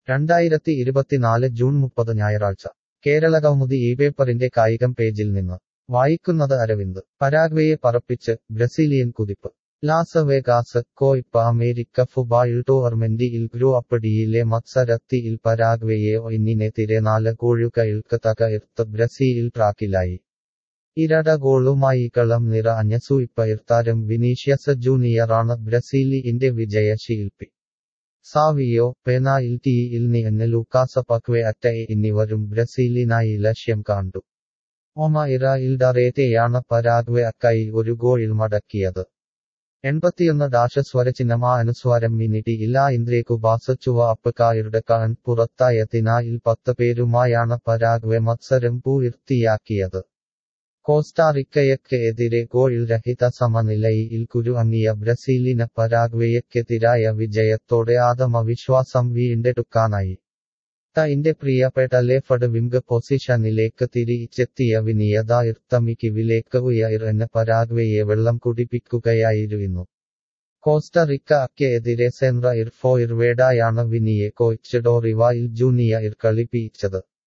രണ്ടായിരത്തി ഇരുപത്തിനാല് ജൂൺ മുപ്പത് ഞായറാഴ്ച കേരളകൗമുദി ഈ പേപ്പറിന്റെ കായികം പേജിൽ നിന്ന് വായിക്കുന്നത് അരവിന്ദ് പരാഗ്വേയെ പറപ്പിച്ച് ബ്രസീലിയൻ കുതിപ്പ് Las Vegas Copa America football tournament group ഡിയിലെ മത്സരത്തിൽ പരാഗ്വേയെ ഒന്നിനെതിരെ നാല് ഗോളുകൾക്ക് തകർത്ത് ബ്രസീൽ ട്രാക്കിലായി ഇരട ഗോളുമായി കളം നിറഞ്ഞ സൂപ്പർ താരം വിനീഷ്യസ് ജൂനിയറാണ് ബ്രസീലിന്റെ വിജയശില്പി സാവിയോ പെനാൽറ്റിയിൽ നിന്ന് ലൂക്കാസ് പക്വെ അറ്റയെ എന്നിവരും ബ്രസീലിനായി ലക്ഷ്യം കണ്ടു ഒമൈറ ഇൽഡറേറ്റയാണ് പരാഗ്വെ അക്കായി ഒരു ഗോൾ മടക്കിയത് എൺപത്തിയൊന്ന് ഡാഷ് സ്വരചിഹ്നമാ അനുസ്വാരം മിനിറ്റ് ഇല്ല ഇന്ദ്രേക്കു ബാസച്ചുവ അപ്പക്കാരുടെ കൺ പുറത്തായതിനാൽ പത്ത് പേരുമായാണ് പരാഗ്വെ മത്സരം പൂർത്തിയാക്കിയത് കോസ്റ്റാറിക്കയ്ക്ക് എതിരെ ഗോൾ രഹിത സമനിലയിൽ കുരുങ്ങിയ ബ്രസീലിന് പരാഗ്വേയക്കെതിരായ വിജയത്തോടെ ആത്മവിശ്വാസം വീണ്ടെടുക്കാനായി തന്റെ പ്രിയപ്പെട്ട ലെഫഡ് വിംഗ് പൊസിഷനിലേക്ക് തിരിച്ചെത്തിയ വിനിയത ഇർത്തമിക്കിവിലേക്ക് ഉയർന്ന് പരാഗ്വേയെ വെള്ളം കുടിപ്പിക്കുകയായിരുന്നു കോസ്റ്ററിക്ക അക്കെതിരെ സെൻറ ഇർഫോ ഇർവേഡായാണ് വിനിയെ കോച്ച് ഡോറിവായിൽ ജൂനിയർ കളിപ്പിച്ചത്